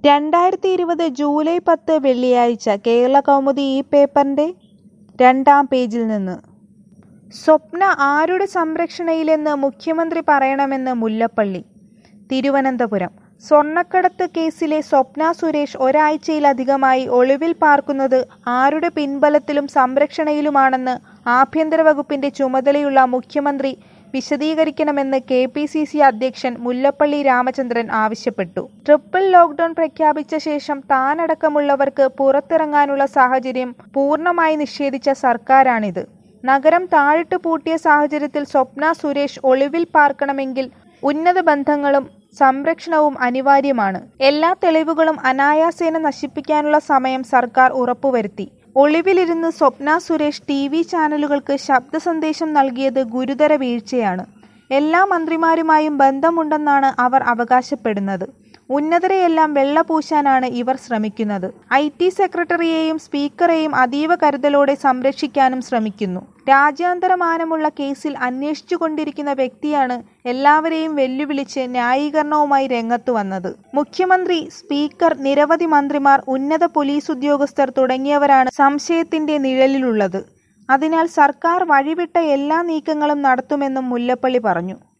രണ്ടായിരത്തി ഇരുപത് ജൂലൈ പത്ത് വെള്ളിയാഴ്ച കേരള കൗമുദി ഈ പേപ്പറിന്റെ രണ്ടാം പേജിൽ നിന്ന് സ്വപ്ന ആരുടെ സംരക്ഷണയിലെന്ന് മുഖ്യമന്ത്രി പറയണമെന്ന് മുല്ലപ്പള്ളി തിരുവനന്തപുരം സ്വർണ്ണക്കടത്ത് കേസിലെ സ്വപ്ന സുരേഷ് ഒരാഴ്ചയിലധികമായി ഒളിവിൽ പാർക്കുന്നത് ആരുടെ പിൻബലത്തിലും സംരക്ഷണയിലുമാണെന്ന് ആഭ്യന്തര വകുപ്പിന്റെ ചുമതലയുള്ള മുഖ്യമന്ത്രി വിശദീകരിക്കണമെന്ന് കെ പി സി സി അധ്യക്ഷൻ മുല്ലപ്പള്ളി രാമചന്ദ്രൻ ആവശ്യപ്പെട്ടു ട്രിപ്പിൾ ലോക്ഡൌൺ പ്രഖ്യാപിച്ച ശേഷം താനടക്കമുള്ളവർക്ക് പുറത്തിറങ്ങാനുള്ള സാഹചര്യം പൂർണ്ണമായി നിഷേധിച്ച സർക്കാരാണിത് നഗരം താഴിട്ട് പൂട്ടിയ സാഹചര്യത്തിൽ സ്വപ്ന സുരേഷ് ഒളിവിൽ പാർക്കണമെങ്കിൽ ഉന്നത ബന്ധങ്ങളും സംരക്ഷണവും അനിവാര്യമാണ് എല്ലാ തെളിവുകളും അനായാസേന നശിപ്പിക്കാനുള്ള സമയം സർക്കാർ ഉറപ്പുവരുത്തി ഒളിവിലിരുന്ന് സ്വപ്ന സുരേഷ് ടി വി ചാനലുകൾക്ക് ശബ്ദ സന്ദേശം നൽകിയത് ഗുരുതര വീഴ്ചയാണ് എല്ലാ മന്ത്രിമാരുമായും ബന്ധമുണ്ടെന്നാണ് അവർ അവകാശപ്പെടുന്നത് ഉന്നതരെയെല്ലാം വെള്ളപൂശാനാണ് ഇവർ ശ്രമിക്കുന്നത് ഐ ടി സെക്രട്ടറിയെയും സ്പീക്കറെയും അതീവ കരുതലോടെ സംരക്ഷിക്കാനും ശ്രമിക്കുന്നു രാജ്യാന്തരമാനമുള്ള കേസിൽ അന്വേഷിച്ചുകൊണ്ടിരിക്കുന്ന വ്യക്തിയാണ് എല്ലാവരെയും വെല്ലുവിളിച്ച് ന്യായീകരണവുമായി രംഗത്തു വന്നത് മുഖ്യമന്ത്രി സ്പീക്കർ നിരവധി മന്ത്രിമാർ ഉന്നത പോലീസ് ഉദ്യോഗസ്ഥർ തുടങ്ങിയവരാണ് സംശയത്തിന്റെ നിഴലിലുള്ളത് അതിനാൽ സർക്കാർ വഴിവിട്ട എല്ലാ നീക്കങ്ങളും നടത്തുമെന്നും മുല്ലപ്പള്ളി പറഞ്ഞു